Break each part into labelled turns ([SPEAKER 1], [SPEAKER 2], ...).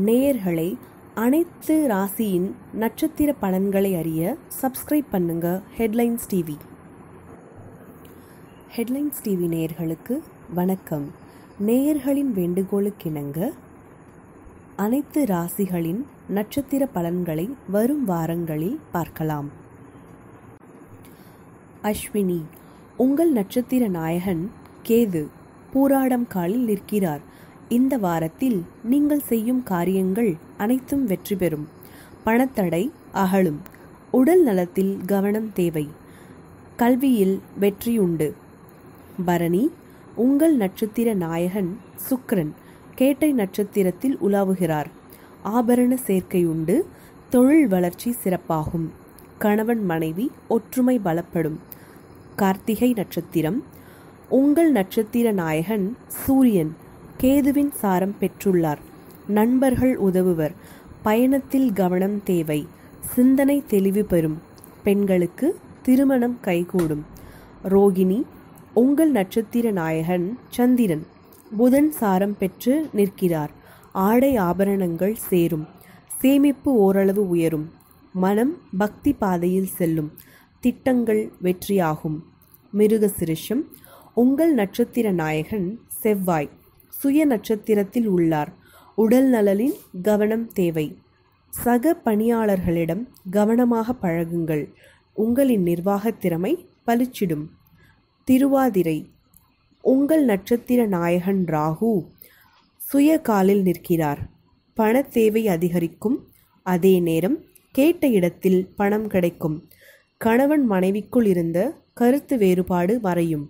[SPEAKER 1] நேயர்களே அனைத்து ராசியின் நட்சத்திர பலன்களை அறிய சப்ஸ்கிரைப் பண்ணுங்க ஹெட்லைன்ஸ் டிவி ஹெட்லைன்ஸ் டிவி நேயர்களுக்கு வணக்கம் நேயர்களின் வேண்டுகோளுக்கிணங்க அனைத்து ராசிகளின் நட்சத்திர பலன்களை வரும் வாரங்களில் பார்க்கலாம் அஸ்வினி உங்கள் நட்சத்திர நாயகன் கேது பூராடம் காலில் நிற்கிறார் இந்த வாரத்தில் நீங்கள் செய்யும் காரியங்கள் அனைத்தும் வெற்றி பெறும் பணத்தடை அகலும் உடல் நலத்தில் கவனம் தேவை கல்வியில் வெற்றி உண்டு பரணி உங்கள் நட்சத்திர நாயகன் சுக்கிரன் கேட்டை நட்சத்திரத்தில் உலாவுகிறார் ஆபரண சேர்க்கை உண்டு தொழில் வளர்ச்சி சிறப்பாகும் கணவன் மனைவி ஒற்றுமை பலப்படும் கார்த்திகை நட்சத்திரம் உங்கள் நட்சத்திர நாயகன் சூரியன் கேதுவின் சாரம் பெற்றுள்ளார் நண்பர்கள் உதவுவர் பயணத்தில் கவனம் தேவை சிந்தனை தெளிவு பெறும் பெண்களுக்கு திருமணம் கைகூடும் ரோகிணி உங்கள் நட்சத்திர நாயகன் சந்திரன் புதன் சாரம் பெற்று நிற்கிறார் ஆடை ஆபரணங்கள் சேரும் சேமிப்பு ஓரளவு உயரும் மனம் பக்தி பாதையில் செல்லும் திட்டங்கள் வெற்றியாகும் மிருகசிருஷம் உங்கள் நட்சத்திர நாயகன் செவ்வாய் சுய நட்சத்திரத்தில் உள்ளார் உடல் நலனில் கவனம் தேவை சக பணியாளர்களிடம் கவனமாக பழகுங்கள் உங்களின் நிர்வாகத் திறமை பளிச்சிடும் திருவாதிரை உங்கள் நட்சத்திர நாயகன் ராகு சுய காலில் நிற்கிறார் பண தேவை அதிகரிக்கும் அதே நேரம் கேட்ட இடத்தில் பணம் கிடைக்கும் கணவன் மனைவிக்குள் இருந்த கருத்து வேறுபாடு மறையும்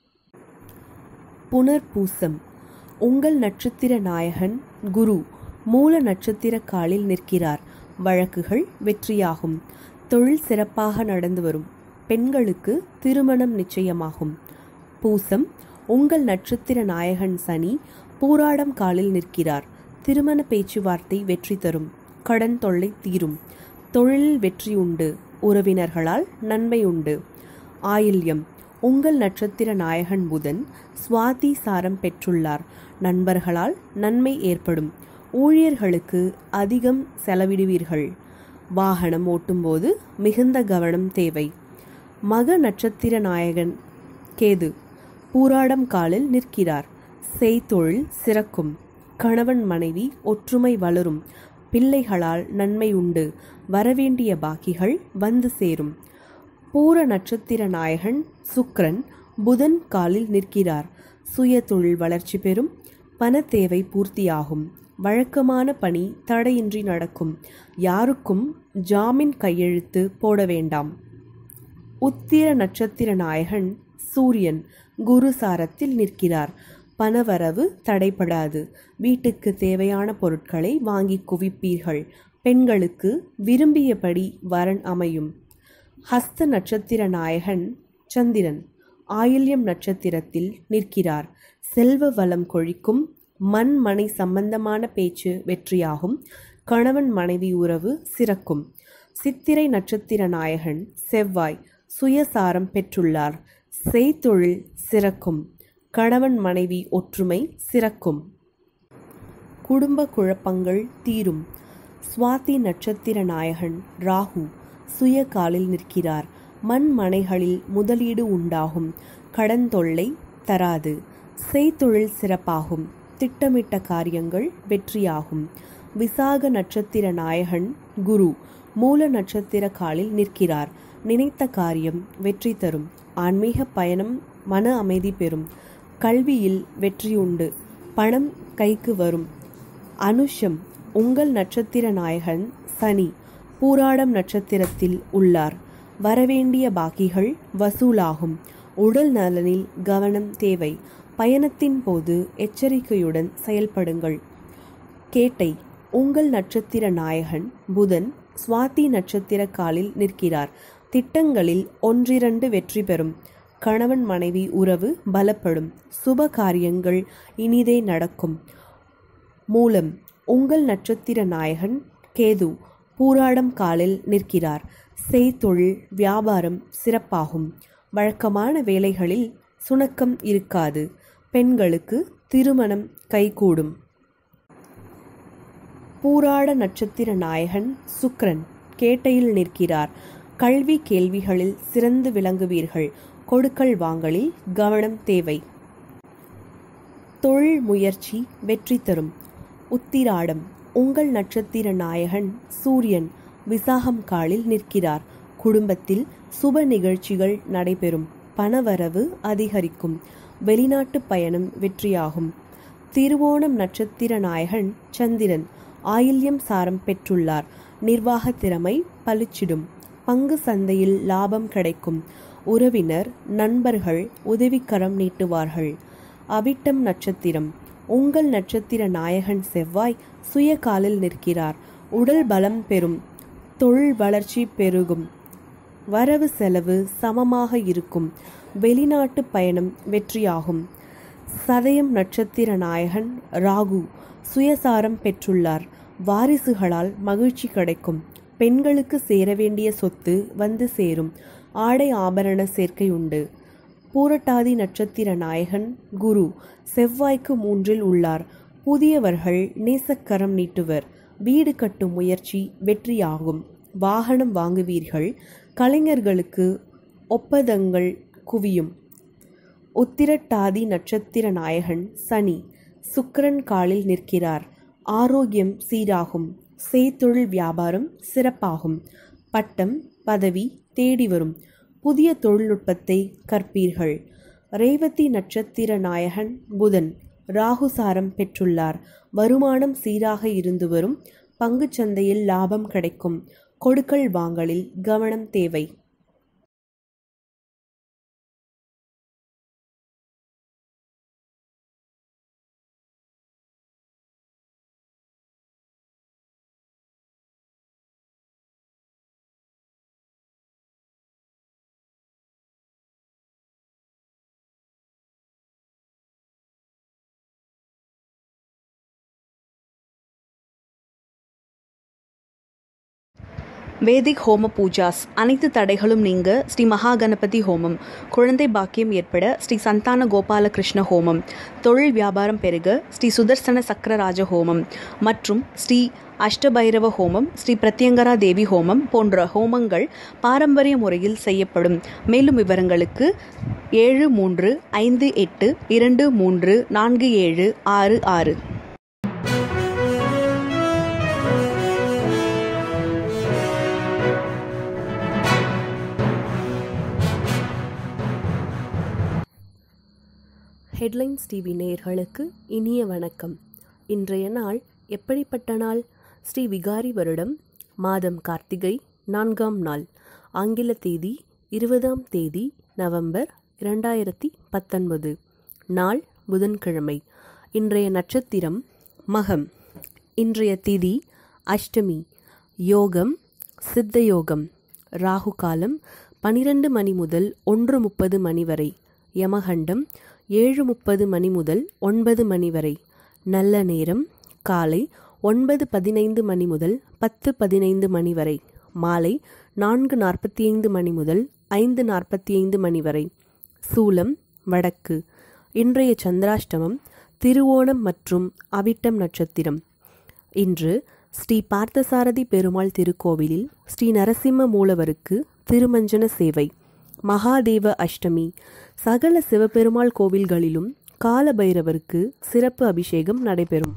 [SPEAKER 1] புனர்பூசம் உங்கள் நட்சத்திர நாயகன் குரு மூல நட்சத்திர காலில் நிற்கிறார் வழக்குகள் வெற்றியாகும் தொழில் சிறப்பாக நடந்து வரும் பெண்களுக்கு திருமணம் நிச்சயமாகும் பூசம் உங்கள் நட்சத்திர நாயகன் சனி பூராடம் காலில் நிற்கிறார் திருமண பேச்சுவார்த்தை வெற்றி தரும் கடன் தொல்லை தீரும் தொழிலில் வெற்றி உண்டு உறவினர்களால் நன்மை உண்டு ஆயில்யம் உங்கள் நட்சத்திர நாயகன் புதன் சுவாதி சாரம் பெற்றுள்ளார் நண்பர்களால் நன்மை ஏற்படும் ஊழியர்களுக்கு அதிகம் செலவிடுவீர்கள் வாகனம் ஓட்டும்போது மிகுந்த கவனம் தேவை மக நட்சத்திர நாயகன் கேது பூராடம் காலில் நிற்கிறார் செய்தொழில் சிறக்கும் கணவன் மனைவி ஒற்றுமை வளரும் பிள்ளைகளால் நன்மை உண்டு வரவேண்டிய பாக்கிகள் வந்து சேரும் பூர நட்சத்திர நாயகன் சுக்ரன் புதன் காலில் நிற்கிறார் சுய தொழில் வளர்ச்சி பெறும் பண தேவை பூர்த்தியாகும் வழக்கமான பணி தடையின்றி நடக்கும் யாருக்கும் ஜாமீன் கையெழுத்து போட வேண்டாம் உத்திர நட்சத்திர நாயகன் சூரியன் குரு சாரத்தில் நிற்கிறார் பணவரவு தடைபடாது வீட்டுக்கு தேவையான பொருட்களை வாங்கி குவிப்பீர்கள் பெண்களுக்கு விரும்பியபடி வரன் அமையும் ஹஸ்த நட்சத்திர நாயகன் சந்திரன் ஆயில்யம் நட்சத்திரத்தில் நிற்கிறார் செல்வ வளம் கொழிக்கும் மண் மனை சம்பந்தமான பேச்சு வெற்றியாகும் கணவன் மனைவி உறவு சிறக்கும் சித்திரை நட்சத்திர நாயகன் செவ்வாய் சுயசாரம் பெற்றுள்ளார் செய்தொழில் சிறக்கும் கணவன் மனைவி ஒற்றுமை சிறக்கும் குடும்ப குழப்பங்கள் தீரும் சுவாதி நட்சத்திர நாயகன் ராகு சுய காலில் நிற்கிறார் மண் மனைகளில் முதலீடு உண்டாகும் கடன் தொல்லை தராது செய்தொழில் சிறப்பாகும் திட்டமிட்ட காரியங்கள் வெற்றியாகும் விசாக நட்சத்திர நாயகன் குரு மூல நட்சத்திர காலில் நிற்கிறார் நினைத்த காரியம் வெற்றி தரும் ஆன்மீக பயணம் மன அமைதி பெறும் கல்வியில் வெற்றி உண்டு பணம் கைக்கு வரும் அனுஷம் உங்கள் நட்சத்திர நாயகன் சனி பூராடம் நட்சத்திரத்தில் உள்ளார் வரவேண்டிய பாக்கிகள் வசூலாகும் உடல் நலனில் கவனம் தேவை பயணத்தின் போது எச்சரிக்கையுடன் செயல்படுங்கள் கேட்டை உங்கள் நட்சத்திர நாயகன் புதன் சுவாதி நட்சத்திர காலில் நிற்கிறார் திட்டங்களில் ஒன்றிரண்டு வெற்றி பெறும் கணவன் மனைவி உறவு பலப்படும் சுப காரியங்கள் இனிதே நடக்கும் மூலம் உங்கள் நட்சத்திர நாயகன் கேது பூராடம் காலில் நிற்கிறார் செய்தொழில் வியாபாரம் சிறப்பாகும் வழக்கமான வேலைகளில் சுணக்கம் இருக்காது பெண்களுக்கு திருமணம் கைகூடும் பூராட நட்சத்திர நாயகன் சுக்கிரன் கேட்டையில் நிற்கிறார் கல்வி கேள்விகளில் சிறந்து விளங்குவீர்கள் கொடுக்கல் வாங்கலில் கவனம் தேவை தொழில் முயற்சி வெற்றி தரும் உத்திராடம் உங்கள் நட்சத்திர நாயகன் சூரியன் விசாகம் காலில் நிற்கிறார் குடும்பத்தில் சுப நிகழ்ச்சிகள் நடைபெறும் பணவரவு அதிகரிக்கும் வெளிநாட்டு பயணம் வெற்றியாகும் திருவோணம் நட்சத்திர நாயகன் சந்திரன் ஆயில்யம் சாரம் பெற்றுள்ளார் நிர்வாக திறமை பளிச்சிடும் பங்கு சந்தையில் லாபம் கிடைக்கும் உறவினர் நண்பர்கள் உதவிக்கரம் நீட்டுவார்கள் அவிட்டம் நட்சத்திரம் உங்கள் நட்சத்திர நாயகன் செவ்வாய் சுய காலில் நிற்கிறார் உடல் பலம் பெறும் தொழில் வளர்ச்சி பெருகும் வரவு செலவு சமமாக இருக்கும் வெளிநாட்டு பயணம் வெற்றியாகும் சதயம் நட்சத்திர நாயகன் ராகு சுயசாரம் பெற்றுள்ளார் வாரிசுகளால் மகிழ்ச்சி கிடைக்கும் பெண்களுக்கு சேர வேண்டிய சொத்து வந்து சேரும் ஆடை ஆபரண சேர்க்கை உண்டு பூரட்டாதி நட்சத்திர நாயகன் குரு செவ்வாய்க்கு மூன்றில் உள்ளார் புதியவர்கள் நேசக்கரம் நீட்டுவர் வீடு கட்டும் முயற்சி வெற்றியாகும் வாகனம் வாங்குவீர்கள் கலைஞர்களுக்கு ஒப்பதங்கள் குவியும் உத்திரட்டாதி நட்சத்திர நாயகன் சனி சுக்கிரன் காலில் நிற்கிறார் ஆரோக்கியம் சீராகும் செய்தொழில் வியாபாரம் சிறப்பாகும் பட்டம் பதவி தேடி வரும் புதிய தொழில்நுட்பத்தை கற்பீர்கள் ரேவதி நட்சத்திர நாயகன் புதன் ராகுசாரம் பெற்றுள்ளார் வருமானம் சீராக இருந்து வரும் பங்குச் சந்தையில் லாபம் கிடைக்கும் கொடுக்கல் வாங்கலில் கவனம் தேவை
[SPEAKER 2] வேதிக் ஹோம பூஜாஸ் அனைத்து தடைகளும் நீங்க ஸ்ரீ மகா கணபதி ஹோமம் குழந்தை பாக்கியம் ஏற்பட ஸ்ரீ சந்தான கோபாலகிருஷ்ண ஹோமம் தொழில் வியாபாரம் பெருக ஸ்ரீ சுதர்சன சக்கரராஜ ஹோமம் மற்றும் ஸ்ரீ அஷ்டபைரவ ஹோமம் ஸ்ரீ பிரத்யங்கரா தேவி ஹோமம் போன்ற ஹோமங்கள் பாரம்பரிய முறையில் செய்யப்படும் மேலும் விவரங்களுக்கு ஏழு மூன்று ஐந்து எட்டு இரண்டு மூன்று நான்கு ஏழு ஆறு ஆறு
[SPEAKER 1] ஹெட்லைன்ஸ் டிவி நேயர்களுக்கு இனிய வணக்கம் இன்றைய நாள் எப்படிப்பட்ட நாள் ஸ்ரீ விகாரி வருடம் மாதம் கார்த்திகை நான்காம் நாள் ஆங்கில தேதி இருபதாம் தேதி நவம்பர் இரண்டாயிரத்தி பத்தொன்பது நாள் புதன்கிழமை இன்றைய நட்சத்திரம் மகம் இன்றைய திதி அஷ்டமி யோகம் சித்த யோகம் ராகு காலம் பனிரெண்டு மணி முதல் ஒன்று முப்பது மணி வரை யமகண்டம் ஏழு முப்பது மணி முதல் ஒன்பது மணி வரை நல்ல நேரம் காலை ஒன்பது பதினைந்து மணி முதல் பத்து பதினைந்து மணி வரை மாலை நான்கு நாற்பத்தி ஐந்து மணி முதல் ஐந்து நாற்பத்தி ஐந்து மணி வரை சூலம் வடக்கு இன்றைய சந்திராஷ்டமம் திருவோணம் மற்றும் அவிட்டம் நட்சத்திரம் இன்று ஸ்ரீ பார்த்தசாரதி பெருமாள் திருக்கோவிலில் ஸ்ரீ நரசிம்ம மூலவருக்கு திருமஞ்சன சேவை மகாதேவ அஷ்டமி சகல சிவபெருமாள் கோவில்களிலும் காலபைரவருக்கு சிறப்பு அபிஷேகம் நடைபெறும்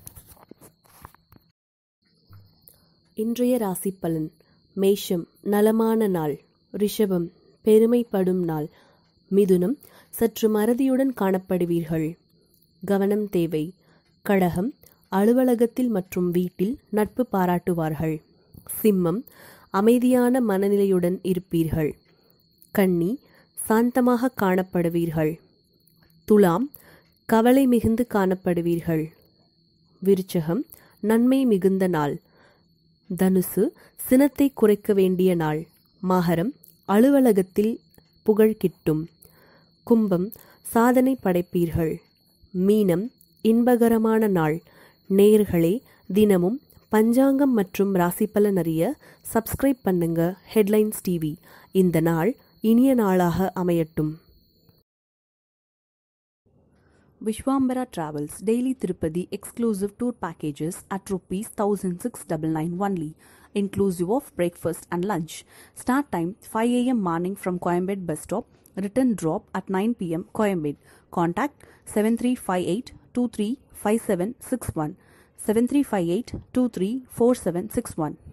[SPEAKER 1] இன்றைய ராசி பலன் மேஷம் நலமான நாள் ரிஷபம் பெருமைப்படும் நாள் மிதுனம் சற்று மறதியுடன் காணப்படுவீர்கள் கவனம் தேவை கடகம் அலுவலகத்தில் மற்றும் வீட்டில் நட்பு பாராட்டுவார்கள் சிம்மம் அமைதியான மனநிலையுடன் இருப்பீர்கள் கன்னி சாந்தமாக காணப்படுவீர்கள் துலாம் கவலை மிகுந்து காணப்படுவீர்கள் விருச்சகம் நன்மை மிகுந்த நாள் தனுசு சினத்தை குறைக்க வேண்டிய நாள் மகரம் அலுவலகத்தில் புகழ் கிட்டும் கும்பம் சாதனை படைப்பீர்கள் மீனம் இன்பகரமான நாள் நேர்களே தினமும் பஞ்சாங்கம் மற்றும் ராசிப்பலன் அறிய சப்ஸ்கிரைப் பண்ணுங்க ஹெட்லைன்ஸ் டிவி இந்த நாள் இனிய நாளாக அமையட்டும் Vishwambara Travels Daily Tirupati exclusive tour packages at rupees 1699 only, inclusive of breakfast and lunch. Start time 5 a.m. morning from Coimbatore bus stop. Return drop at 9 p.m. Coimbatore. Contact 7358 235761 7358 234761.